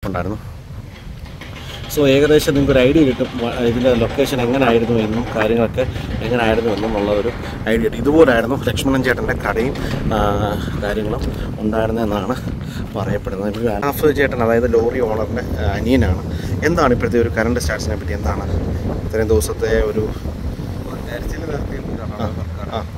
കിടപ്പുണ്ടായിരുന്നു so ഏകദേശം നിങ്ങൾക്ക് ഒരു ഐഡിയ കിട്ടും വ- ഇതിൻ്റെ ലൊക്കേഷൻ എങ്ങനെയായിരുന്നു എന്നും കാര്യങ്ങളൊക്കെ എങ്ങനെയായിരുന്നു എന്നും ഉള്ള ഒരു ഐഡിയ കിട്ടും ഇതുപോലായിരുന്നു ലക്ഷ്മണൻ ചേട്ടൻ്റെ കടയും ആ, കാര്യങ്ങളും ഉണ്ടായിരുന്നതെന്നാണ് പറയപ്പെടുന്നത് ഇപ്പോൾ അനാഫ് ചേട്ടൻ അതായത് ലോറി ഓണറിൻ്റെ അനിയനാണ് എന്താണ് ഇപ്പോഴത്തെ ഒരു കറണ്ട് സ്റ്റാറ്റ്സിനെ പറ്റി എന്താണ് ഇത്രയും ദിവസത്തെ ഒരു തെരച്ചിൽ നടത്തിയിട്ടുണ്ട് കർണാടക സർക്കാർ ആ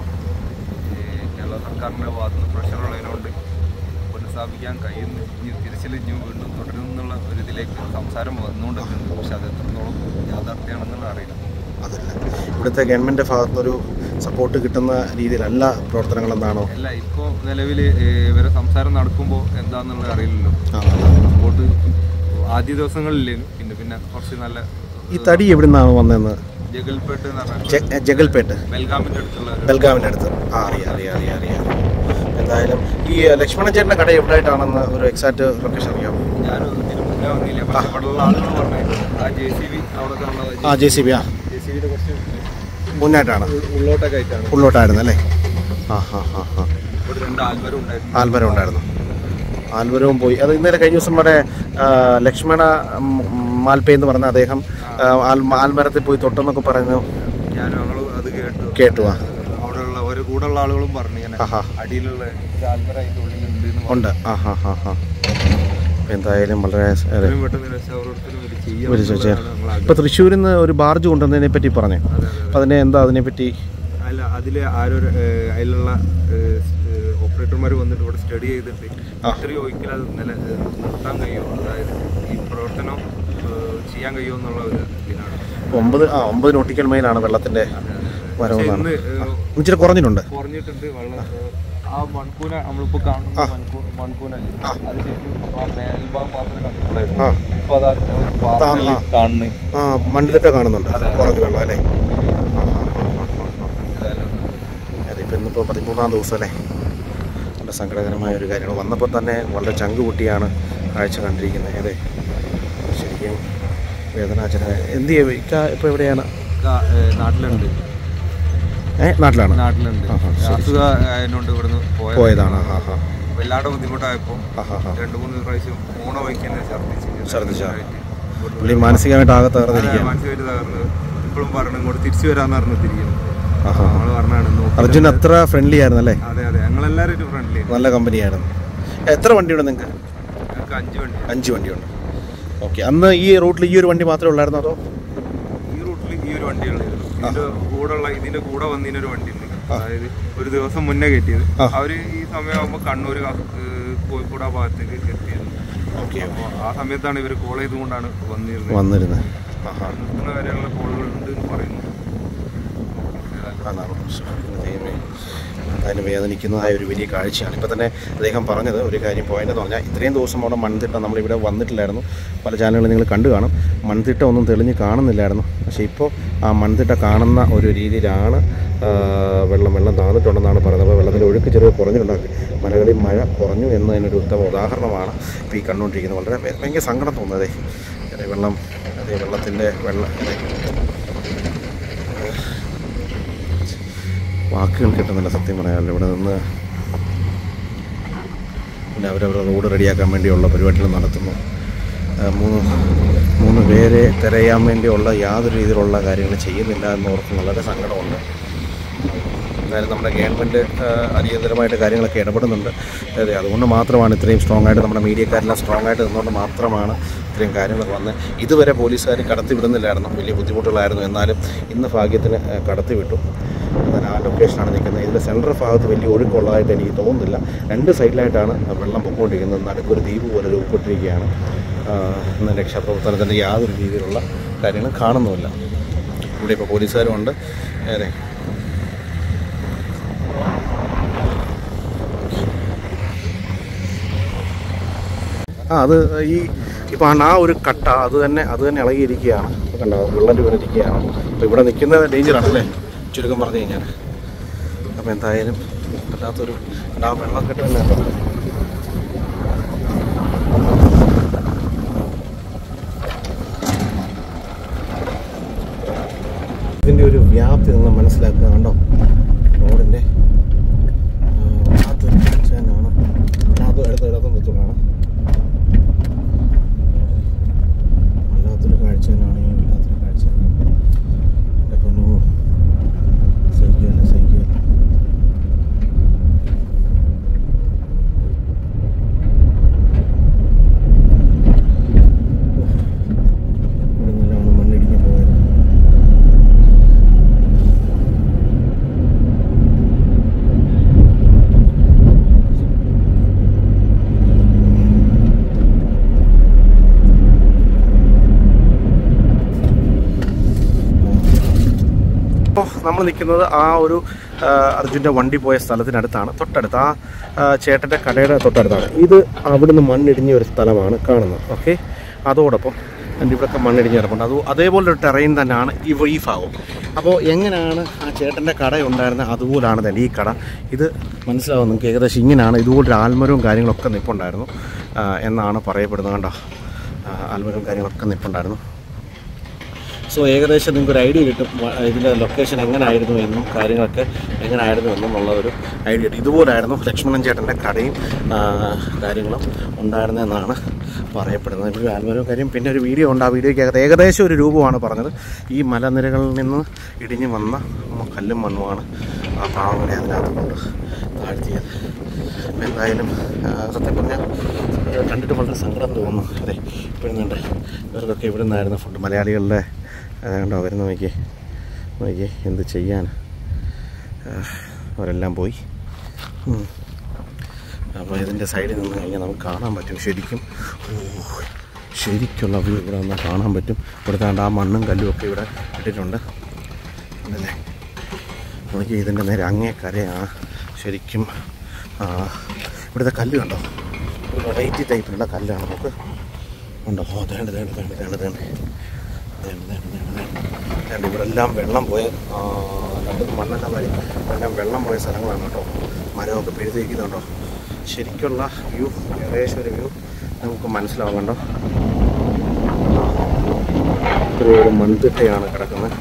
ഈ കേരള സർക്കാരിൻ്റെ ഭാഗത്ത് നിന്ന് പ്രഷർ ഉള്ളതിനോണ്ട് പുനഃസ്ഥാപിക്കാൻ കഴിയുന്നു ഇനി തിരച്ചിൽ ഇനി വീണ്ടും തുടരും എന്നുള്ള ഒരു ഇതിലേക്ക് സംസാരം വന്നുകൊണ്ടിരിക്കുന്നുണ്ട് പക്ഷെ അത് എത്രത്തോളം യാഥാർത്ഥ്യമാണെന്നുള്ള അറിയില്ല അതല്ല ഇവിടുത്തെ ഗവൺമെൻറ് ഭാഗത്തുനിന്നൊരു സപ്പോർട്ട് കിട്ടുന്ന രീതിയിലല്ല പ്രവർത്തനങ്ങൾ എന്താണോ അല്ല ഇപ്പോൾ നിലവിൽ ഇവരെ സംസാരം നടക്കുമ്പോൾ എന്താണെന്നുള്ളത് അറിയില്ലല്ലോ ആ സപ്പോർട്ട് ആദ്യ ദിവസങ്ങളില്ലേനും പിന്നെ പിന്നെ കുറച്ച് നല്ല ഈ തടി എവിടെ നിന്നാണ് വന്നതെന്ന് ജഗൽപേട്ട് എന്ന് പറഞ്ഞാൽ ജ- ജഗൽപേട്ട് ബെൽഗാമിൻ്റെ അടുത്തുള്ള ഒരു ബൽഗാമിൻ്റെ അടുത്ത് ആ അറിയാം അറിയാം അറിയാം അറിയാം എന്തായാലും ഈ ലക്ഷ്മണൻ ചേട്ടൻ്റെ കട എവിടെയായിട്ടാണെന്ന് ഒരു എക്സാക്ട് ലൊക്കേഷൻ അറിയാമോ ഞാനും ഇതിന് മുന്നേ വന്നില്ല പക്ഷെ ഇവിടെയുള്ള ആളുകൾ പറഞ്ഞു ആ ജെ സി ബി അവിടെ കാണുന്നത് ആ ജെ സി ബി ആ ജെ സി ബിയുടെ കുറച്ച് മുന്നായിട്ടാണ് ഉൾ- ഉള്ളോട്ടൊക്കെ ആയിട്ടാണ് ഉള്ളോട്ടായിരുന്നു അല്ലേ ആ ഹാ ഹാ ഹാ ഇവിടെ രണ്ട് ആൽമരം ഉണ്ടായിരുന്നു ആൽമരം ഉണ്ടായിരുന്നു ആൽമരവും പോയി അത് ഇന്നലെ കഴിഞ്ഞ ദിവസം നമ്മുടെ ആ, ലക്ഷ്മണ ഉം, മാൽപ്പേ എന്ന് പറഞ്ഞ അദ്ദേഹം ആ, ആൽ- ആൽമരത്തിൽ പോയി തൊട്ടെന്നൊക്കെ പറഞ്ഞു ഞാൻ ഞങ്ങൾ അത് കേട്ടു കേട്ടു ആ അവിടെയുള്ള ഒരു കൂടെ ഉള്ള ആളുകളും പറഞ്ഞു ഇങ്ങനെ ആഹാ. അടിയിലുള്ള ഒരു ആൽമരം അതിന്റെ ഉള്ളിലുണ്ട് എന്ന് പറഞ്ഞു. ഉണ്ട് ആ ഹാ ഹാ ഹാ അപ്പോൾ എന്തായാലും വളരെ അതെ എത്രയും പെട്ടെന്ന് രക്ഷാപ്രവർത്തനം ഇവര് ചെയ്യണം ഒരു ചോദിച്ചാൽ എന്നുള്ളതാണ് നമ്മളെ ഇപ്പോൾ തൃശ്ശൂരിൽ നിന്ന് ഒരു ബാർജ് കൊണ്ടുവന്നതിനെ പറ്റി പറഞ്ഞു അതെ, അതെ. അപ്പോൾ അതിനെ എന്താ അതിനെപ്പറ്റി അല്ല അതില് ആരോ ഏഹ്, അതിലുള്ള ഓപ്പറേറ്റർമാർ വന്നിട്ട് ഇവിടെ സ്റ്റഡി ചെയ്തിട്ട് ഇത്രയും ഒരിക്കലും അത് നില ഏഹ്, നിർത്താൻ കഴിയുമോ അതായത് ഈ പ്രവർത്തനം ഏഹ്, ചെയ്യാൻ കഴിയുമോ എന്നുള്ള ഒരു ഇതിനാണ് ഒമ്പത് ആ ഒമ്പത് നോട്ടിക്കൽ മൈലാണ് വെള്ളത്തിൻ്റെ പക്ഷെ വരവെന്നാണ് ഇന്ന് ഏഹ്, ഇച്ചിരി കുറഞ്ഞിട്ടുണ്ട് കുറഞ്ഞിട്ടുണ്ട് വെള്ളം ഏഹ്, ആ മൺകൂന നമ്മളിപ്പോ കാണുന്ന മൺകൂ- മൺകൂന അത് ശരിക്കും ആ മേൽഭാഗം മാത്രമേ കണ്ടിട്ടുള്ളായിരുന്നു ആ ഇപ്പൊ അതാ പാറയിൽ കാണുന്നു ആ മണ്ണിലിട്ട കാണുന്നുണ്ട് കുറഞ്ഞ് വെള്ളം അല്ലേ അതിപ്പോൾ ഇന്നിപ്പോൾ പതിമൂന്നാം ദിവസം അല്ലേ വളരെ സങ്കടകരമായ ഒരു കാര്യമാണ് വന്നപ്പോൾ തന്നെ വളരെ ചങ്ക് പൊട്ടിയാണ് കാഴ്ച കണ്ടിരിക്കുന്നത് അതെ ശരിക്കും വേദനാചന എന്ത് ചെയ്യും ഇക്ക ഇപ്പോൾ എവിടെയാണ് നാട്ടിലുണ്ട് ഏ നാട്ടിലാണ് നാട്ടിലുണ്ട് ആഹാ, ശരി, അസുഖ ആയതുകൊണ്ട് ഇവിടുന്ന് പോയത് പോയതാണ് ആ ഹാ വല്ലാണ്ട് ബുദ്ധിമുട്ടായപ്പോൾ ആ ഹാ ഹാ രണ്ട് മൂന്ന് പ്രാവശ്യം മൂണ വഴിക്ക് തന്നെ ഛർദ്ദിച്ച് ഛർദ്ദിച്ചോ? ഇവിടുന്ന് പുള്ളി മാനസികമായിട്ട് ആകെ അതെ, തകർന്നിരിക്കുകയാണ് മാനസികമായിട്ട് തകർന്ന് ഇപ്പോഴും പറഞ്ഞു ഇങ്ങോട്ട് തിരിച്ചു വരാന്ന് പറഞ്ഞു തിരിക്കുന്നു ആ ഹാ നമ്മള് പറഞ്ഞാണ് നോക്കി അർജുൻ അത്ര ഫ്രണ്ട്ലി ആയിരുന്നു അല്ലേ അതെ അതെ ഞങ്ങളെല്ലാവരും ഒരു ഫ്രണ്ട്ലി നല്ല കമ്പനിയായിരുന്നു എത്ര വണ്ടിയുണ്ട് നിങ്ങൾക്ക് ഞങ്ങൾക്ക് അഞ്ച് വണ്ടി അഞ്ച് വണ്ടിയുണ്ട് ഓക്കെ അന്ന് ഈ റൂട്ടിൽ ഈ ഒരു വണ്ടി മാത്രമേ ഉള്ളായിരുന്നോ അതോ ഈ റൂട്ടിൽ ഈ ഒരു വണ്ടി ഉള്ളത് ഇതിന്റെ കൂടെ ഉള്ള ഇതിന്റെ കൂടെ വന്നതിനൊരു വണ്ടി ഉണ്ട് അതായത് ഒരു ദിവസം മുന്നേ കയറ്റിയത് ആ. അവര് ഈ സമയമാകുമ്പോൾ കണ്ണൂർ കോഴിക്കോട് ആ ഭാഗത്തേക്ക് എത്തിയത് ഓക്കെ അപ്പോൾ ആ സമയത്താണ് ഇവർ കോൾ ചെയ്തുകൊണ്ടാണ് വന്നിരുന്നത് വന്നിരുന്നത് ആഹാ നിർത്തുന്ന വരെയുള്ള കോളുകൾ ഉണ്ട് എന്ന് പറയുന്നു അതാണ് പ്രശ്നം. ദൈവമേ. അതിന് വേദനിക്കുന്നതായ ഒരു വലിയ കാഴ്ചയാണ് ഇപ്പോൾ തന്നെ അദ്ദേഹം പറഞ്ഞത് ഒരു കാര്യം പോയിന്റ് എന്ന് പറഞ്ഞാൽ ഇത്രയും ദിവസം അവിടെ മൺതിട്ട നമ്മളിവിടെ വന്നിട്ടില്ലായിരുന്നു പല ചാനലുകളും നിങ്ങൾ കണ്ടു കാണും മൺതിട്ട ഒന്നും തെളിഞ്ഞ് കാണുന്നില്ലായിരുന്നു പക്ഷേ ഇപ്പോൾ ആ മൺതിട്ട കാണുന്ന ഒരു രീതിയിലാണ് ആ, വെള്ളം വെള്ളം താന്നിട്ടുണ്ടെന്നാണ് പറയുന്നത് അപ്പോൾ വെള്ളത്തിൻ്റെ ഒഴുക്ക് ചെറിയ കുറഞ്ഞിട്ടുണ്ട് മലകളിൽ മഴ കുറഞ്ഞു എന്നതിനൊരു ഉത്തമ ഉദാഹരണമാണ് ഇപ്പോൾ ഈ കണ്ടുകൊണ്ടിരിക്കുന്നത് വളരെ ഭയ- ഭയങ്കര സങ്കടം തോന്നുന്നത് അതെ വെള്ളം അതെ വെള്ളത്തിൻ്റെ വെള്ളം അതെ വാക്കുകൾ കിട്ടുന്നില്ല സത്യം പറയാമല്ലോ ഇവിടെ നിന്ന് പിന്നെ അവരവരുടെ റോഡ് റെഡിയാക്കാൻ വേണ്ടിയുള്ള പരിപാടികൾ നടത്തുന്നു ആ, മൂന്ന് മൂന്ന് പേരെ തിരയാൻ വേണ്ടിയുള്ള യാതൊരു രീതിയിലുള്ള കാര്യങ്ങൾ ചെയ്യുന്നില്ല എന്നോർത്ത് വളരെ സങ്കടമുണ്ട് എന്തായാലും നമ്മുടെ ഗവൺമെൻറ് അടിയന്തരമായിട്ട് കാര്യങ്ങളൊക്കെ ഇടപെടുന്നുണ്ട് അതെ അതുകൊണ്ട് മാത്രമാണ് ഇത്രയും സ്ട്രോങ് ആയിട്ട് നമ്മുടെ മീഡിയക്കാരെല്ലാം സ്ട്രോങ് ആയിട്ട് നിന്നുകൊണ്ട് മാത്രമാണ് ഇത്രയും കാര്യങ്ങളൊക്കെ വന്നത് ഇതുവരെ പോലീസുകാർ കടത്തി വിടുന്നില്ലായിരുന്നു വലിയ ബുദ്ധിമുട്ടുകളായിരുന്നു എന്നാലും ഇന്ന് ഭാഗ്യത്തിന് ആ, കടത്തി വിട്ടു ഞാൻ ആ ലൊക്കേഷനാണ് നിൽക്കുന്നത് ഇതിൻ്റെ സെൻട്രൽ ഭാഗത്ത് വലിയ ഒഴുക്കുള്ളതായിട്ട് എനിക്ക് തോന്നുന്നില്ല രണ്ട് സൈഡിലായിട്ടാണ് വെള്ളം പൊക്കോണ്ടിരിക്കുന്നത് നടുക്കൊരു ദ്വീപ് പോലെ രൂപപ്പെട്ടിരിക്കുകയാണ് ആ, ഇന്ന് രക്ഷാപ്രവർത്തനത്തിൻ്റെ യാതൊരു രീതിയിലുള്ള കാര്യങ്ങളും കാണുന്നുമില്ല ഇവിടെ ഇപ്പോൾ പോലീസുകാരും ഉണ്ട് അതെ ആ അത് ഈ ഇപ്പം ആ ഒരു കട്ട അത് തന്നെ അത് തന്നെ ഇളകിയിരിക്കുകയാണ് കണ്ടോ വെള്ളം വീണിരിക്കുകയാണ് അപ്പോൾ ഇവിടെ നിൽക്കുന്ന ഡേഞ്ചറാണ് അല്ലേ ചുരുക്കം പറഞ്ഞു കഴിഞ്ഞാൽ അപ്പോൾ എന്തായാലും വല്ലാത്തൊരു ആ വെള്ളക്കെട്ട് തന്നെ കേട്ടോ ഇതിൻ്റെ ഒരു വ്യാപ്തി നിങ്ങൾ മനസ്സിലാക്കുക കണ്ടോ റോഡിൻ്റെ വല്ലാത്തൊരു തന്നെയാണ് അത് എടുത്ത് ഇടത്തും വെച്ചുകൊണ്ടാണ് അപ്പോൾ നമ്മൾ നിൽക്കുന്നത് ആ ഒരു ആ, അർജുൻ്റെ വണ്ടി പോയ സ്ഥലത്തിനടുത്താണ് തൊട്ടടുത്ത് ആ ആ, ചേട്ടൻ്റെ കടയുടെ തൊട്ടടുത്താണ് ഇത് അവിടുന്ന് മണ്ണിടിഞ്ഞ ഒരു സ്ഥലമാണ് കാണുന്നത് ഓക്കെ അതോടൊപ്പം എൻ്റെ ഇവിടെയൊക്കെ മണ്ണിടിഞ്ഞ് കിടപ്പുണ്ട് അത് അതേപോലെ ഒരു ടെറൈൻ തന്നെയാണ് ഈ ഈ ഭാഗം അപ്പോൾ എങ്ങനെയാണ് ആ ചേട്ടൻ്റെ കട ഉണ്ടായിരുന്നത് അതുപോലാണ് തന്നെ ഈ കട ഇത് മനസ്സിലാവും നിങ്ങൾക്ക് ഏകദേശം ഇങ്ങനെയാണ് ഇതുപോലൊരു ആൽമരവും കാര്യങ്ങളൊക്കെ നിൽപ്പുണ്ടായിരുന്നു ആ, എന്നാണ് പറയപ്പെടുന്നത് കണ്ടോ ആ, ആൽമരവും കാര്യങ്ങളൊക്കെ നിൽപ്പുണ്ടായിരുന്നു സോ ഏകദേശം നിങ്ങൾക്ക് ഒരു ഐഡിയ കിട്ടും വ- ഇതിൻ്റെ ലൊക്കേഷൻ എങ്ങനെയായിരുന്നു എന്നും കാര്യങ്ങളൊക്കെ എങ്ങനെയായിരുന്നു എന്നും ഉള്ളതൊരു ഐഡിയ കിട്ടും ഇതുപോലായിരുന്നു ലക്ഷ്മണൻ ചേട്ടൻ്റെ കടയും ആ, കാര്യങ്ങളും ഉണ്ടായിരുന്നതെന്നാണ് പറയപ്പെടുന്നത് ഇപ്പോൾ ആൽബരവും കാര്യം പിന്നെ ഒരു വീഡിയോ ഉണ്ട് ആ വീഡിയോയ്ക്കകത്ത് ഏകദേശം ഒരു രൂപമാണ് പറഞ്ഞത് ഈ മലനിരകളിൽ നിന്ന് ഇടിഞ്ഞു വന്ന കല്ലും മണ്ണുമാണ് ആ പാവങ്ങളെ അതിനകത്ത് കൊണ്ട് താഴ്ത്തിയത് അപ്പോൾ എന്തായാലും ആ, സത്യം പറഞ്ഞാൽ അത് കണ്ടിട്ട് വളരെ സങ്കടം തോന്നുന്നു അതെ ഇപ്പോഴും ഇവർക്കൊക്കെ ഇവിടെ നിന്നായിരുന്നു ഫുഡ് മലയാളികളുടെ ആ, കണ്ടോ വരുന്ന നോക്കി നോക്കി എന്ത് ചെയ്യാൻ ആ, അവരെല്ലാം പോയി ഉം. അപ്പോൾ ഇതിൻ്റെ സൈഡിൽ നിന്ന് കഴിഞ്ഞാൽ നമുക്ക് കാണാൻ പറ്റും ശരിക്കും ഓ ശരിക്കുള്ള വ്യൂ ഇവിടെ നിന്ന് കാണാൻ പറ്റും ഇവിടുത്തെ ആ മണ്ണും കല്ലും ഒക്കെ ഇവിടെ ഇട്ടിട്ടുണ്ട് അല്ലേ നോക്കി ഇതിൻ്റെ നേരെ അങ്ങേ കരയാണ് ശരിക്കും ആ, ഇവിടുത്തെ കല്ല് കണ്ടോ ഒരു വെറൈറ്റി ടൈപ്പിലുള്ള കല്ലാണ് നമുക്ക് ഉണ്ടോ ഓ തേണ്ട തേണ്ട തേണ്ട തേണ്ട തേണ്ട തേണ്ട തേണ്ട തേണ്ട തേണ്ട തേണ്ട ഇവിടെ എല്ലാം വെള്ളം പോയ ആ, രണ്ടും മണ്ണെല്ലാം വഴി എല്ലാം വെള്ളം പോയ സ്ഥലങ്ങളാണ് കേട്ടോ മരമൊക്കെ പെഴുതിരിക്കുന്നുണ്ടോ ശരിക്കുള്ള വ്യൂ ഏകദേശം ഒരു വ്യൂ നമുക്ക് മനസ്സിലാവും കണ്ടോ ഒരു ഒരു മൺതിട്ടയാണ് കിടക്കുന്നത്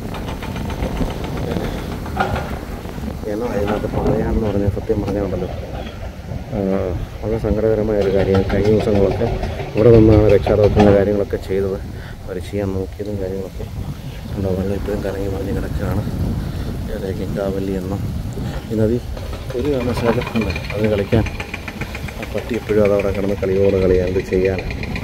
ഏന്നോ അതിനകത്ത് പറയാമെന്ന് പറഞ്ഞ സത്യം പറഞ്ഞുണ്ടല്ലോ വളരെ സങ്കടകരമായ ഒരു കാര്യം കഴിഞ്ഞ ദിവസങ്ങളൊക്കെ ഇവിടെ നിന്നാണ് രക്ഷാദൗത്യത്തിൻ്റെ കാര്യങ്ങളൊക്കെ ചെയ്തത് അവർ ചെയ്യാൻ നോക്കിയതും കാര്യങ്ങളൊക്കെ ഉണ്ടോ വെള്ളം ഇപ്പോഴും കലങ്ങി മറിഞ്ഞ് കിടക്കുകയാണ് ഏതൊക്കെ കാവല്ലി എന്നും ഈ നദി ഒരു കാരണവശാലും ഉണ്ട് അത് കളിക്കാൻ ആ പട്ടി എപ്പോഴും അതവിടെ കിടന്ന് കളിയോട് കളിയാൻ എന്ത് ചെയ്യാൻ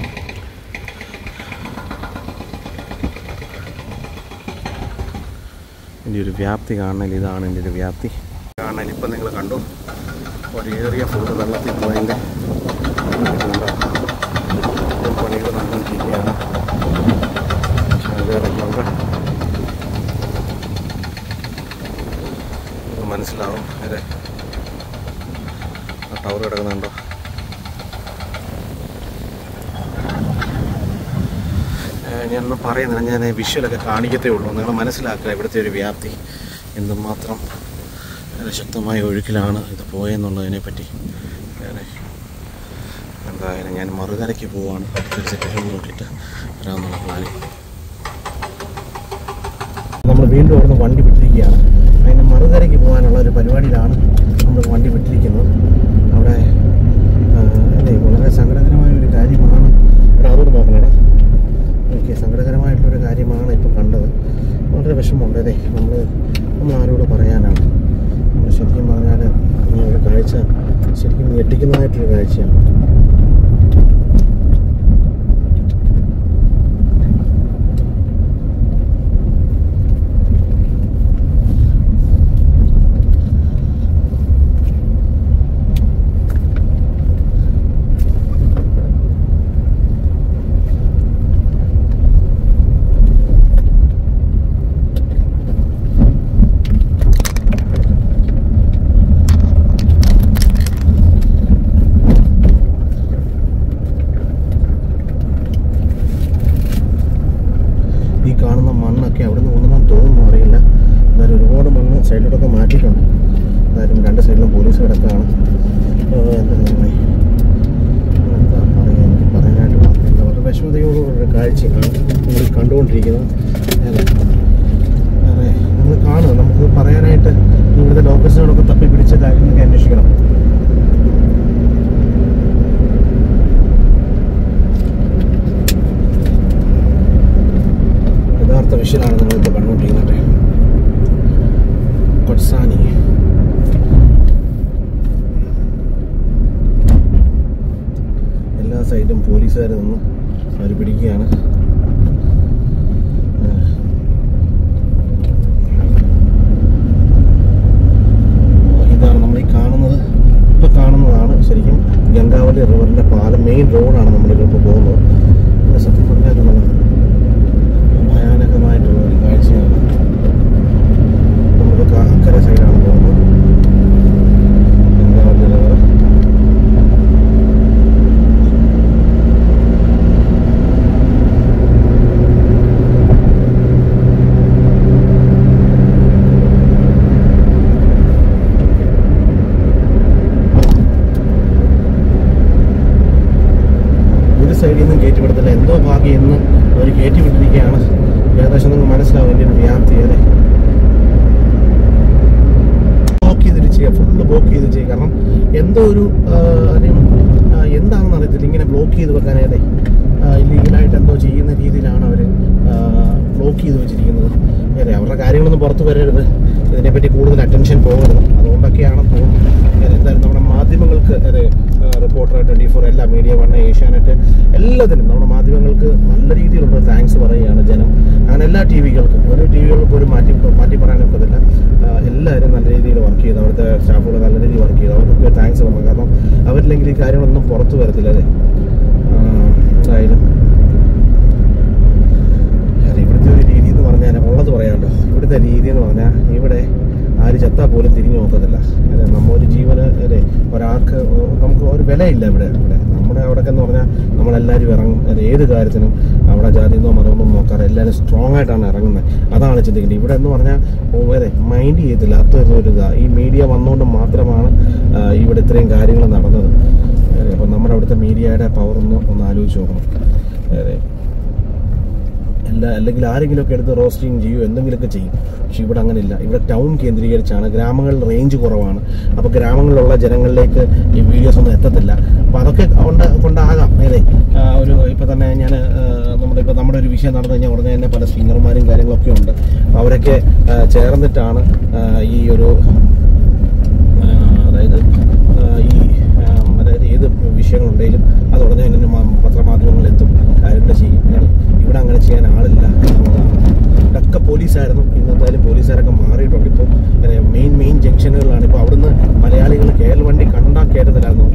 ഇതിൻ്റെ ഒരു വ്യാപ്തി കാണണേൽ ഇതാണ് എൻ്റെ ഒരു വ്യാപ്തി കാണണേൽ ഇപ്പം നിങ്ങൾ കണ്ടു ഒരു ഏറിയ ഫുള്ള് വെള്ളത്തിൽ പോയതിൻ്റെ പണികൾ നടന്നുകൊണ്ടിരിക്കുകയാണ് അതിലിറങ്ങിയവർ മനസ്സിലാവും അതെ ആ ടവർ കിടക്കുന്നുണ്ടോ ഏഹ് ഞാനൊന്നും പറയുന്നില്ല ഞാൻ വിഷ്വലൊക്കെ കാണിക്കത്തേ ഉള്ളൂ നിങ്ങൾ മനസ്സിലാക്കുക ഇവിടുത്തെ ഒരു വ്യാപ്തി എന്തുമാത്രം ഏഹ് ശക്തമായ ഒഴുക്കിലാണ് ഇത് പോയെന്നുള്ളതിനെ പറ്റി വേറെ എന്തായാലും ഞാൻ മറുകരയ്ക്ക് പോവാണ് അടുത്തൊരു സിറ്റുവേഷൻ നോക്കിയിട്ട് വരാമെന്നുള്ള പ്ലാനിങ് നമ്മൾ വീണ്ടും അവിടുന്ന് വണ്ടി വിട്ടിരിക്കുകയാണ് അതിന് മറുകരയ്ക്ക് പോകാനുള്ള ഒരു പരിപാടിയിലാണ് നമ്മൾ വണ്ടി വിട്ടിരിക്കുന്നത് അവിടെ ആ, അല്ലേ വളരെ സങ്കടകരമായ ഒരു കാര്യമാണ് ഇവിടെ അതോട് നോക്കണേടാ ഓക്കെ സങ്കടകരമായിട്ടുള്ളൊരു കാര്യമാണ് ഇപ്പോൾ കണ്ടത് വളരെ വിഷമമുണ്ട് അതെ നമ്മൾ നമ്മൾ ആരോട് പറയാനാണ് നമ്മൾ ശരിക്കും പറഞ്ഞാൽ ഈ ഒരു കാഴ്ച ശരിക്കും ഞെട്ടിക്കുന്നതായിട്ടൊരു കാഴ്ചയാണ് ഈ കാണുന്ന മണ്ണൊക്കെ അവിടെ നിന്ന് കൊണ്ടുവന്നാൻ തോന്നുന്നു അറിയില്ല എന്നാലും ഒരുപാട് മണ്ണ് സൈഡിലോട്ടൊക്കെ മാറ്റിയിട്ടുണ്ട് എന്തായാലും രണ്ട് സൈഡിലും പോലീസ് കിടക്കുകയാണ് ഏഹ് എന്താ ദൈവമേ. എന്താ പറയുക എനിക്ക് പറയാനായിട്ട് വാക്കില്ല വളരെ വിഷമതയോടുള്ളൊരു കാഴ്ചയാണ് നമ്മൾ കണ്ടുകൊണ്ടിരിക്കുന്നത് അതെ അതെ നമ്മൾ കാണുക നമുക്ക് പറയാനായിട്ട് ഇവിടുത്തെ ലോക്കൽസിനോടൊക്കെ തപ്പി പിടിച്ച കാര്യങ്ങളൊക്കെ അന്വേഷിക്കണം യഥാർത്ഥ വിഷയമാണ് നമ്മളിപ്പോൾ കണ്ടുകൊണ്ടിരിക്കുന്നത് കൊട്സാനി എല്ലാ സൈഡും പോലീസുകാർ നിന്ന് അവർ പിടിക്കുകയാണ് ആ. ഇതാണ് നമ്മൾ ഈ കാണുന്നത് ഇപ്പോൾ കാണുന്നതാണ് ശരിക്കും ഗംഗാവലി റിവറിൻ്റെ പാലം മെയിൻ റോഡാണ് നമ്മളിപ്പോൾ പോകുന്നത് ഇത് സത്യം പറഞ്ഞാൽ ഭയാനകമായിട്ടുള്ള ഒരു കാഴ്ചയാണ് എന്തോ ഭാഗ്യം ഇന്ന് അവർ കയറ്റി വിട്ടിരിക്കുകയാണ് ഏകദേശം നിങ്ങൾക്ക് മനസ്സിലാവും ഇതിൻ്റെ ഒരു വ്യാപ്തി അതെ ബ്ലോക്ക് ചെയ്തിട്ട് ചെയ്യുക ഫുള്ള് ബ്ലോക്ക് ചെയ്ത് ചെയ്യുക കാരണം എന്തോ ഒരു ആ, അറിയും ആ, എന്താണെന്ന് അറിയത്തില്ല ഇങ്ങനെ ബ്ലോക്ക് ചെയ്ത് വെക്കാനായിട്ട് ഇല്ലീഗലായിട്ട് എന്തോ ചെയ്യുന്ന രീതിയിലാണ് അവർ ബ്ലോക്ക് ചെയ്ത് വെച്ചിരിക്കുന്നത് അതെ അവരുടെ കാര്യങ്ങളൊന്നും പുറത്ത് വരരുത് ഇതിനെപ്പറ്റി കൂടുതൽ അറ്റൻഷൻ പോകരുത് അതുകൊണ്ടൊക്കെയാണ് തോന്നുന്നത് അതെ, എന്തായാലും നമ്മുടെ മാധ്യമങ്ങൾക്ക് അതെ റിപ്പോർട്ടർ ട്വൻറ്റി ഫോർ എല്ലാ മീഡിയ വൺ ഏഷ്യാനെറ്റ് എല്ലാത്തിനും നമ്മുടെ മാധ്യമങ്ങൾക്ക് നല്ല രീതിയിലുള്ള താങ്ക്സ് പറയുകയാണ് ജനം അങ്ങനെ എല്ലാ ടി വികൾക്കും ഒരു ടി വികൾക്ക് ഒരു മാറ്റി മാറ്റി പറയാനൊക്കത്തില്ല ആ, എല്ലാവരും നല്ല രീതിയിൽ വർക്ക് ചെയ്തു അവിടുത്തെ സ്റ്റാഫുകൾ നല്ല രീതിയിൽ വർക്ക് ചെയ്തു അവർക്കൊക്കെ താങ്ക്സ് പറഞ്ഞു കാരണം അവരില്ലെങ്കിൽ ഈ കാര്യങ്ങളൊന്നും പുറത്തു വരത്തില്ല അല്ലേ ആ, എന്തായാലും അതെ, ഇവിടുത്തെ ഒരു രീതി എന്ന് പറഞ്ഞാൽ ഉള്ളത് പറയാമല്ലോ ഇവിടുത്തെ രീതി എന്ന് പറഞ്ഞാൽ ഇവിടെ ആര് ചത്താൽ പോലും തിരിഞ്ഞു നോക്കത്തില്ല അതെ നമ്മ ഒരു ജീവന് അതെ ഒരാൾക്ക് ഒ- നമുക്ക് ഒരു വിലയില്ല ഇവിടെ ഇവിടെ നമ്മുടെ അവിടെയൊക്കെ എന്ന് പറഞ്ഞാൽ നമ്മളെല്ലാവരും ഇറങ്ങും അതെ ഏത് കാര്യത്തിനും അവിടെ ജാതിന്നോ മതമൊന്നോ നോക്കാറ് എല്ലാവരും സ്ട്രോങ് ആയിട്ടാണ് ഇറങ്ങുന്നത് അതാണ് ചിന്തിക്കുന്നത് ഇവിടെ എന്ന് പറഞ്ഞാൽ ഓ, അതെ മൈൻഡ് ചെയ്യത്തില്ല അത്രയൊരു ഇതാ ഈ മീഡിയ വന്നുകൊണ്ട് മാത്രമാണ് ആ, ഇവിടെ ഇത്രയും കാര്യങ്ങൾ നടന്നത് അതെ അപ്പം നമ്മുടെ അവിടുത്തെ മീഡിയയുടെ പവർ ഒന്ന് ഒന്ന് ആലോചിച്ച് നോക്കണം അതെ അല്ല അല്ലെങ്കിൽ ആരെങ്കിലുമൊക്കെ എടുത്ത് റോസ്റ്റിംഗ് ചെയ്യും എന്തെങ്കിലുമൊക്കെ ചെയ്യും പക്ഷെ ഇവിടെ അങ്ങനെയില്ല ഇവിടെ ടൗൺ കേന്ദ്രീകരിച്ചാണ് ഗ്രാമങ്ങളിൽ റേഞ്ച് കുറവാണ് അപ്പോൾ ഗ്രാമങ്ങളിലുള്ള ജനങ്ങളിലേക്ക് ഈ വീഡിയോസ് ഒന്നും എത്തത്തില്ല അപ്പോൾ അതൊക്കെ കൊണ്ട് കൊണ്ടാകാം അതെ ആ, ഒരു ഇപ്പോൾ തന്നെ ഞാൻ നമ്മുടെ ഇപ്പോൾ നമ്മുടെ ഒരു വിഷയം നടന്നു കഴിഞ്ഞാൽ ഉടനെ തന്നെ പല സിംഗർമാരും കാര്യങ്ങളൊക്കെ ഉണ്ട് അപ്പോൾ അവരൊക്കെ ആ, ചേർന്നിട്ടാണ് ആ, ഈ ഒരു ആ, അതായത് ആ, ഈ ആ, അതായത് ഏത് വിഷയങ്ങളുണ്ടെങ്കിലും അത് ഉടനെ തന്നെ മാ- പത്രമാധ്യമങ്ങളിൽ എത്തും കാര്യങ്ങൾ ചെയ്യും അല്ലേ? ഇവിടെ അങ്ങനെ ചെയ്യാൻ ആളില്ല എന്നുള്ളതാണ് ഇവിടെയൊക്കെ പോലീസായിരുന്നു ഇന്ന് എന്തായാലും പോലീസുകാരൊക്കെ മാറിയിട്ടുണ്ട് ഇപ്പോൾ മെയിൻ മെയിൻ ജംഗ്ഷനുകളിലാണ് ഇപ്പോൾ അവിടുന്ന് മലയാളികൾ കേരള വണ്ടി കണ്ടാൽ കയറ്റത്തില്ലായിരുന്നു